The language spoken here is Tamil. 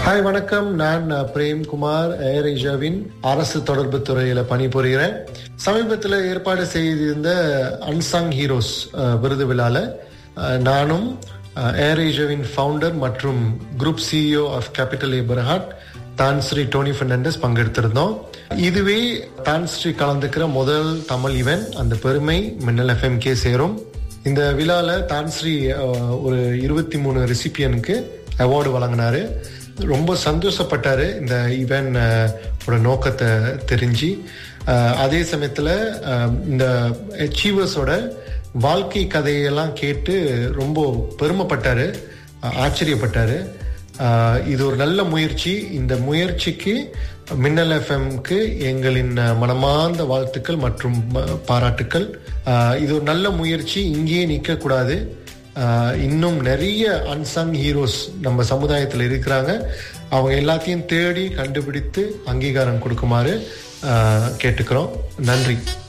ஹாய் வணக்கம் நான் அஹ், பிரேம்குமார் ஏர் ஏஷியாவின் அரசு தொடர்பு துறையில பணிபுரிகிறேன் சமீபத்தில் ஏற்பாடு செய்திருந்த அன்சாங் ஹீரோஸ் அஹ், விருது விழால அஹ், நானும் அஹ், ஏர் ஏஷியாவின் ஃபவுண்டர் மற்றும் குரூப் சிஇஓ ஆஃப் கேபிட்டல் ஏபர்ஹாட் தான் ஸ்ரீ டோனி பெர்னாண்டஸ் பங்கெடுத்திருந்தோம் இதுவே தான் ஸ்ரீ கலந்துக்கிற முதல் தமிழ் ஈவென்ட் அந்த பெருமை மின்னல் எஃப்எம்கே சேரும் இந்த விழால தான்ஸ்ரீ அஹ், ஒரு இருபத்தி மூணு ரெசிபியனுக்கு அவார்டு வழங்கினாரு ரொம்ப சந்தோஷப்பட்டாரு இந்த ஈவென்ட் ஓட நோக்கத்தை தெரிஞ்சு அஹ், அதே சமயத்துல அஹ், இந்த அச்சீவர்ஸோட வாழ்க்கை கதையெல்லாம் கேட்டு ரொம்ப பெருமைப்பட்டாரு அஹ், ஆச்சரியப்பட்டாரு அஹ், இது ஒரு நல்ல முயற்சி இந்த முயற்சிக்கு மின்னல் எஃப்எம்க்கு எங்களின் அஹ், மனமார்ந்த வாழ்த்துக்கள் மற்றும் அஹ், பாராட்டுக்கள் அஹ், இது ஒரு நல்ல முயற்சி இங்கேயே நிற்க கூடாது அஹ், இன்னும் நிறைய அன்சங் ஹீரோஸ் நம்ம சமுதாயத்தில் இருக்கிறாங்க அவங்க எல்லாத்தையும் தேடி கண்டுபிடித்து அங்கீகாரம் கொடுக்குமாறு அஹ், கேட்டுக்கிறோம் நன்றி